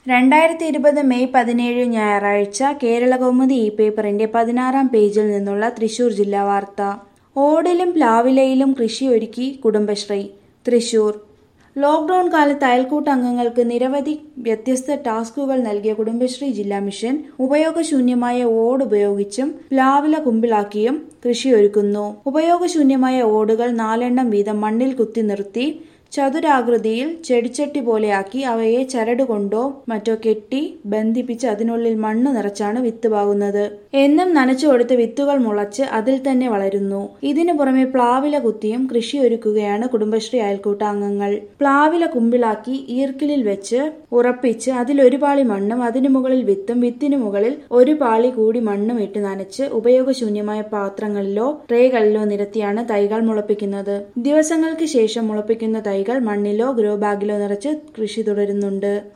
രണ്ടായിരത്തി ഇരുപത് മെയ് പതിനേഴ് ഞായറാഴ്ച കേരളകൗമുദി ഈ പേപ്പറിന്റെ പതിനാറാം പേജിൽ നിന്നുള്ള തൃശൂർ ജില്ലാ വാർത്ത ഓടിലും പ്ലാവിലയിലും കൃഷിയൊരുക്കി കുടുംബശ്രീ തൃശൂർ ലോക്ഡൌൺ കാലത്ത് അയൽക്കൂട്ട അംഗങ്ങൾക്ക് നിരവധി വ്യത്യസ്ത ടാസ്കുകൾ നൽകിയ കുടുംബശ്രീ ജില്ലാ മിഷൻ ഉപയോഗശൂന്യമായ ഓട് ഉപയോഗിച്ചും പ്ലാവില കുമ്പിളാക്കിയും കൃഷിയൊരുക്കുന്നു ഉപയോഗശൂന്യമായ ഓടുകൾ നാലെണ്ണം വീതം മണ്ണിൽ കുത്തി നിർത്തി ചതുരാകൃതിയിൽ ചെടിച്ചട്ടി പോലെയാക്കി അവയെ ചരടുകൊണ്ടോ മറ്റോ കെട്ടി ബന്ധിപ്പിച്ച് അതിനുള്ളിൽ മണ്ണ് നിറച്ചാണ് വിത്ത് പാകുന്നത് എന്നും നനച്ചു കൊടുത്ത് വിത്തുകൾ മുളച്ച് അതിൽ തന്നെ വളരുന്നു ഇതിനു പുറമെ പ്ലാവില കുത്തിയും കൃഷി ഒരുക്കുകയാണ് കുടുംബശ്രീ അയൽക്കൂട്ട അംഗങ്ങൾ പ്ലാവില കുമ്പിളാക്കി ഈർക്കിലിൽ വെച്ച് ഉറപ്പിച്ച് അതിൽ ഒരു പാളി മണ്ണും അതിനു മുകളിൽ വിത്തും വിത്തിനു മുകളിൽ ഒരു പാളി കൂടി മണ്ണും ഇട്ട് നനച്ച് ഉപയോഗശൂന്യമായ പാത്രങ്ങളിലോ ട്രേകളിലോ നിരത്തിയാണ് തൈകൾ മുളപ്പിക്കുന്നത് ദിവസങ്ങൾക്ക് ശേഷം മുളപ്പിക്കുന്ന തൈകൾ മണ്ണിലോ ഗ്രോ ബാഗിലോ നിറച്ച് കൃഷി തുടരുന്നുണ്ട്